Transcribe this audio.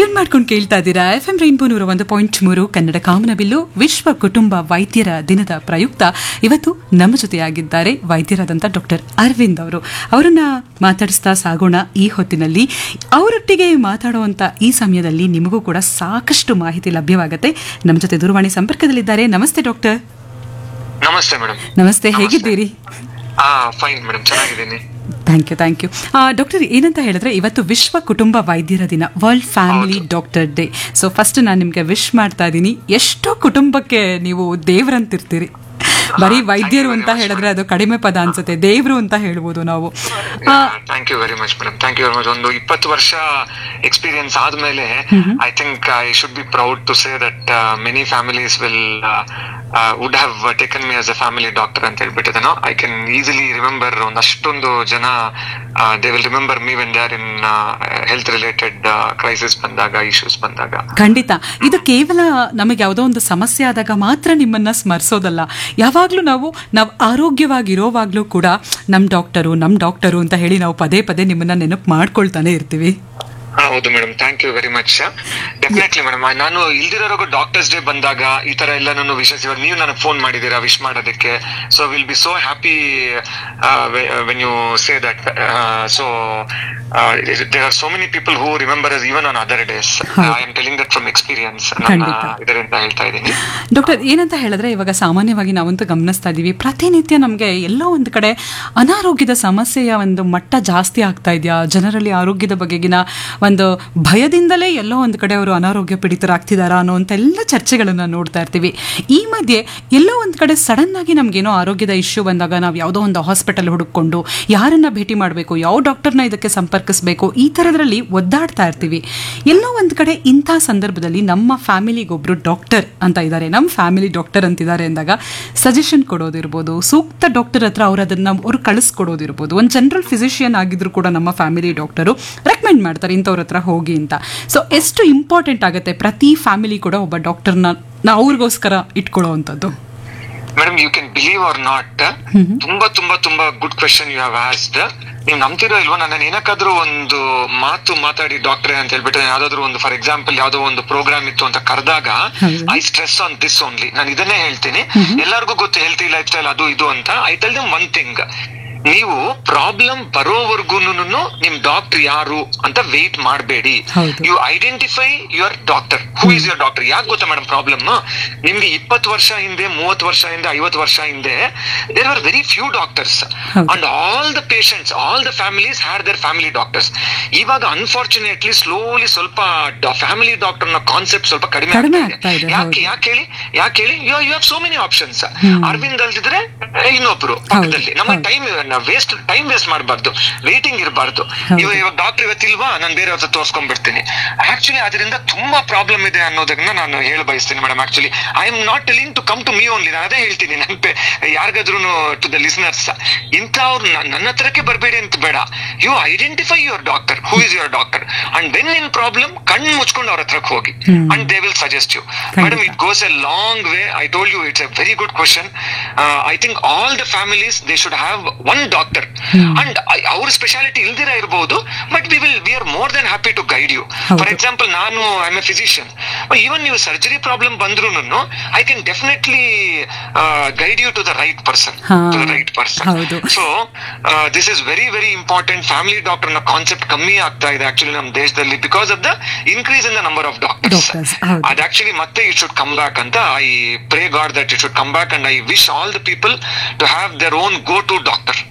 Tune ಮಾಡ್ಕೊಂಡು ಕೇಳ್ತಾ ಇದ್ದೀರಾ ಎಫ್ ಎಂ ರೈನ್ಬೋ ನೂರ ಒಂದು ಪಾಯಿಂಟ್ ಮೂರು ಕನ್ನಡ ಕಾಮನಬಿಲ್ಲು ವಿಶ್ವ ಕುಟುಂಬ ವೈದ್ಯರ ದಿನದ ಪ್ರಯುಕ್ತ ಇವತ್ತು ನಮ್ಮ ಜೊತೆಯಾಗಿದ್ದಾರೆ ವೈದ್ಯರಾದಂಥ ಡಾಕ್ಟರ್ ಅರವಿಂದ್ ಅವರು ಅವರನ್ನ ಮಾತಾಡಿಸ್ತಾ ಸಾಗೋಣ ಈ ಹೊತ್ತಿನಲ್ಲಿ ಅವರೊಟ್ಟಿಗೆ ಮಾತಾಡುವಂತ ಈ ಸಮಯದಲ್ಲಿ ನಿಮಗೂ ಕೂಡ ಸಾಕಷ್ಟು ಮಾಹಿತಿ ಲಭ್ಯವಾಗುತ್ತೆ ನಮ್ಮ ಜೊತೆ ದೂರವಾಣಿ ಸಂಪರ್ಕದಲ್ಲಿದ್ದಾರೆ ನಮಸ್ತೆ ಡಾಕ್ಟರ್ ನಮಸ್ತೆ ಮೇಡಮ್ ನಮಸ್ತೆ ಹೇಗಿದ್ದೀರಿ ಹಾ ಫೈನ್ ಮೇಡಮ್ ಚೆನ್ನಾಗಿದ್ದೀನಿ thank you thank you doctor ಏನಂತ ಹೇಳಿದ್ರೆ ಇವತ್ತು ವಿಶ್ವ ಕುಟುಂಬ ವೈದ್ಯರ ದಿನ world family doctor day so first ನಾನು ನಿಮಗೆ ವಿಶ್ ಮಾಡ್ತಾ ಇದ್ದೀನಿ ಎಷ್ಟೋ ಕುಟುಂಬಕ್ಕೆ ನೀವು ದೇವರಂತಿರ್ತೀರಿ ಬರೀ ವೈದ್ಯರು ಅಂತ ಹೇಳಿದ್ರೆ ಅದು ಕಡಿಮೆ ಪದ ಅನ್ಸುತ್ತೆ ದೇವರು ಅಂತ ಹೇಳ್ಬೋದು ನಾವು ಆ, thank you very much madam thank you very much ಒಂದು ಇಪ್ಪತ್ತು ವರ್ಷ ಎಕ್ಸ್ಪೀರಿಯನ್ಸ್ ಆದ್ಮೇಲೆ I think I should be proud to say that many families will would have taken me as a family doctor ಅಂತ ಹೇಳ್ಬಿಟ್ಟಿದ್ದೇನೋ ಐ ಕ್ಯಾನ್ ಈಸಿಲಿ ರಿಮೆಂಬರ್ ಒಂದಷ್ಟೊಂದು ಜನ they will remember me when they are in health related crisis ಬಂದಾಗ issues ಬಂದಾಗ ಖಂಡಿತ ಇದು ಕೇವಲ ನಮಗೆ ಯಾವುದೋ ಒಂದು ಸಮಸ್ಯೆ ಆದಾಗ ಮಾತ್ರ ನಿಮ್ಮನ್ನ ಸ್ಮರಿಸೋದಲ್ಲ ಯಾವಾಗಲೂ ನಾವು ನಾವು ಆರೋಗ್ಯವಾಗಿರೋವಾಗ್ಲೂ ಕೂಡ ನಮ್ಮ ಡಾಕ್ಟರು ನಮ್ಮ ಡಾಕ್ಟರು ಅಂತ ಹೇಳಿ ನಾವು ಪದೇ ಪದೇ ನಿಮ್ಮನ್ನ ನೆನಪು ಮಾಡ್ಕೊಳ್ತಾನೆ ಇರ್ತೀವಿ ಹಾ, ಹೌದು madam thank you very much definitely madam ನಾನು ಇಲ್ದಿರೋರ್ಗು ಡಾಕ್ಟರ್ಸ್ ಡೇ ಬಂದಾಗ ಈ ತರ ಎಲ್ಲ ನಾನು ವಿಶೇಷ ಇವಾಗ ನೀವು ನನಗೆ ಫೋನ್ ಮಾಡಿದ್ದೀರಾ ವಿಶ್ ಮಾಡೋದಕ್ಕೆ so will be so happy when you say that so there are so many people who remember even on other days I am telling that from experience ನನ್ನ ಖಂಡಿತ. ಇದರಿಂದ ಹೇಳ್ತಾ ಇದ್ದೀನಿ ಡಾಕ್ಟರ್ ಏನಂತ ಹೇಳಿದ್ರೆ ಇವಾಗ ಸಾಮಾನ್ಯವಾಗಿ ನಾವಂತೂ ಗಮನಿಸ್ತಾ ಇದ್ದೀವಿ ಪ್ರತಿನಿತ್ಯ ನಮಗೆ ಎಲ್ಲೋ ಒಂದು ಕಡೆ ಅನಾರೋಗ್ಯದ ಸಮಸ್ಯೆಯ ಒಂದು ಮಟ್ಟ ಜಾಸ್ತಿ ಆಗ್ತಾ ಇದೆಯಾ ಜನರಲ್ಲಿ ಆರೋಗ್ಯದ ಬಗೆಗಿನ ಒಂದು ಭಯದಿಂದಲೇ ಎಲ್ಲೋ ಒಂದು ಕಡೆ ಅವರು ಅನಾರೋಗ್ಯ ಪೀಡಿತರಾಗ್ತಿದಾರಾ ಅನ್ನೋಂಥ ಎಲ್ಲ ಚರ್ಚೆಗಳನ್ನು ನೋಡ್ತಾ ಇರ್ತೀವಿ ಈ ಮಧ್ಯೆ ಎಲ್ಲೋ ಒಂದು ಕಡೆ ಸಡನ್ ಆಗಿ ನಮಗೇನೋ ಆರೋಗ್ಯದ ಇಶ್ಯೂ ಬಂದಾಗ ನಾವು ಯಾವುದೋ ಒಂದು ಹಾಸ್ಪಿಟಲ್ ಹುಡುಕೊಂಡು ಯಾರನ್ನ ಭೇಟಿ ಮಾಡಬೇಕು ಯಾವ ಡಾಕ್ಟರ್ನ ಇದಕ್ಕೆ ಸಂಪರ್ಕಿಸಬೇಕು ಈ ಥರದ್ರಲ್ಲಿ ಒದ್ದಾಡ್ತಾ ಇರ್ತೀವಿ ಎಲ್ಲೋ ಒಂದು ಕಡೆ ಇಂಥ ಸಂದರ್ಭದಲ್ಲಿ ನಮ್ಮ ಫ್ಯಾಮಿಲಿಗೊಬ್ರು ಡಾಕ್ಟರ್ ಅಂತ ಇದ್ದಾರೆ ನಮ್ಮ ಫ್ಯಾಮಿಲಿ ಡಾಕ್ಟರ್ ಅಂತಿದ್ದಾರೆ ಅಂದಾಗ ಸಜೆಷನ್ ಕೊಡೋದಿರ್ಬೋದು ಸೂಕ್ತ ಡಾಕ್ಟರ್ ಹತ್ರ ಅವ್ರು ಅದನ್ನ ಅವ್ರು ಕಳಿಸ್ಕೊಡೋದಿರ್ಬೋದು ಒಂದು ಜನರಲ್ ಫಿಸಿಷಿಯನ್ ಆಗಿದ್ರು ಕೂಡ ನಮ್ಮ ಫ್ಯಾಮಿಲಿ ಡಾಕ್ಟರು ರೆಕಮೆಂಡ್ ಮಾಡ್ತಾರೆ ಇಂಥವ್ರ ಹತ್ರ ಹೋಗಿ ಅಂತ ಸೊ ಎಷ್ಟು ಇಂಪಾರ್ಟೆಂಟ್ ಆಗುತ್ತೆ ಪ್ರತಿ ಫ್ಯಾಮಿಲಿ ಕೂಡ ಒಬ್ಬ ಡಾಕ್ಟರ್ನ ನಾ ಅವ್ರಿಗೋಸ್ಕರ ಇಟ್ಕೊಳ್ಳೋ ಅಂಥದ್ದು madam you can believe or not ತುಂಬಾ ತುಂಬಾ ತುಂಬಾ good question you have asked ನೀವು ನಂಬ್ತಿರೋ ಇಲ್ವೋ ನನ್ನ ಏನಕ್ಕಾದ್ರೂ ಒಂದು ಮಾತು ಮಾತಾಡಿ ಡಾಕ್ಟ್ರೆ ಅಂತ ಹೇಳ್ಬಿಟ್ಟು ಯಾವ್ದಾದ್ರು ಒಂದು ಫಾರ್ ಎಕ್ಸಾಂಪಲ್ ಯಾವ್ದೋ ಒಂದು ಪ್ರೋಗ್ರಾಮ್ ಇತ್ತು ಅಂತ ಕರೆದಾಗ ಹೌದು. I stress on this only ನಾನು ಇದನ್ನೇ ಹೇಳ್ತೀನಿ ಎಲ್ಲರಿಗೂ ಗೊತ್ತು ಹೆಲ್ತಿ ಲೈಫ್ ಸ್ಟೈಲ್ ಅದು ಇದು ಅಂತ I tell them one thing ನೀವು ಪ್ರಾಬ್ಲಮ್ ಬರೋವರೆಗೂ ನಿಮ್ ಡಾಕ್ಟರ್ ಯಾರು ಅಂತ ವೇಟ್ ಮಾಡಬೇಡಿ ಹೌದು. You identify your doctor who is your doctor ಯಾಕೆ ಗೊತ್ತಾ ಮೇಡಮ್ ಪ್ರಾಬ್ಲಮ್ ನಿಮ್ಗೆ ಇಪ್ಪತ್ತು ವರ್ಷ ಹಿಂದೆ ಮೂವತ್ತು ವರ್ಷ ಹಿಂದೆ ಐವತ್ತು ವರ್ಷ ಹಿಂದೆ there are very few doctors ಹೌದು. And all the patients all the families had their family doctors ಇವಾಗ ಅನ್ಫಾರ್ಚುನೇಟ್ಲಿ ಸ್ಲೋಲಿ ಸ್ವಲ್ಪ ಫ್ಯಾಮಿಲಿ ಡಾಕ್ಟರ್ ನ ಕಾನ್ಸೆಪ್ಟ್ ಸ್ವಲ್ಪ ಕಡಿಮೆ ಕಡಿಮೆ ಆಗ್ತಾ ಆಗ್ತಾ ಇದೆ ಇದೆ, ಯಾಕೆ ಹೌದು. ಯಾಕೆ ಹೇಳಿ ಯಾಕೆ ಹೇಳಿ you you have so many options ಹ್ಮ್. ಅರವಿಂದ್ ಅಲ್ದಿದ್ರೆ ಇನ್ನೊಬ್ರು ಪಕ್ಕದಲ್ಲಿ ನಮಗೆ ಹೌದು. ಟೈಮ್ ವೇಸ್ಟ್ ಟೈಮ್ ವೇಸ್ಟ್ ಮಾಡಬಾರ್ದು ವೇಟಿಂಗ್ ಇರಬಾರ್ದು ಹೌದು. ಇವಾಗ ಇವಾಗ ಡಾಕ್ಟರ್ ಇವತ್ತಿಲ್ವಾ ನಾನು ಬೇರೆ ಹತ್ರ ತೋರ್ಸ್ಕೊಂಡ್ಬಿಡ್ತೀನಿ ಆಕ್ಚುಲಿ ಅದರಿಂದ ತುಂಬಾ ಪ್ರಾಬ್ಲಮ್ ಇದೆ ಅನ್ನೋದನ್ನ ನಾನು ಹೇಳ ಬಯಸ್ತೀನಿ madam actually I am not telling to come to me only ನಾನು ಅದೇ ಹೇಳ್ತೀನಿ ನನ್ನ ಯಾರಿಗಾದ್ರೂ ಟು ದ ಲಿಸ್ನರ್ಸ್ ಇಂಥವ್ರು ನ- ನನ್ನ ಹತ್ರಕ್ಕೆ ಬರಬೇಡಿ ಅಂತ ಬೇಡ you identify your doctor who is your doctor and when in problem ಕಣ್ಣು ಮುಚ್ಕೊಂಡು ಅವ್ರ ಹತ್ರಕ್ಕೆ ಹೋಗಿ ಹ್ಮ್. And they will suggest you ಖಂಡಿತ. Madam it goes a long way I told you it's a very good question I think all the families they should have one doctor ಹ್ಮ್. And ಅವ್ರ speciality ಇಲ್ದಿರ ಇರಬಹುದು but we will we are more than happy to guide you ಹೌದು. For example ನಾನು I am a physician even ನೀವು surgery problem ಬಂದ್ರು I can definitely guide you to the right person ಹಾ. To the right person ಹೌದು. So this is very very important family doctor ನ concept ಕಮ್ಮಿ ಆಗ್ತಾ ಇದೆ actually ನಮ್ಮ ದೇಶದಲ್ಲಿ because of the increase in the number of doctors Doctors, ಹೌದು. ಅದ್ ಆಕ್ಚುಲಿ ಮತ್ತೆ ಇಟ್ ಶುಡ್ ಕಮ್ ಬ್ಯಾಕ್ ಅಂತ I pray God that it should come back and I wish all the people to have their own go to doctor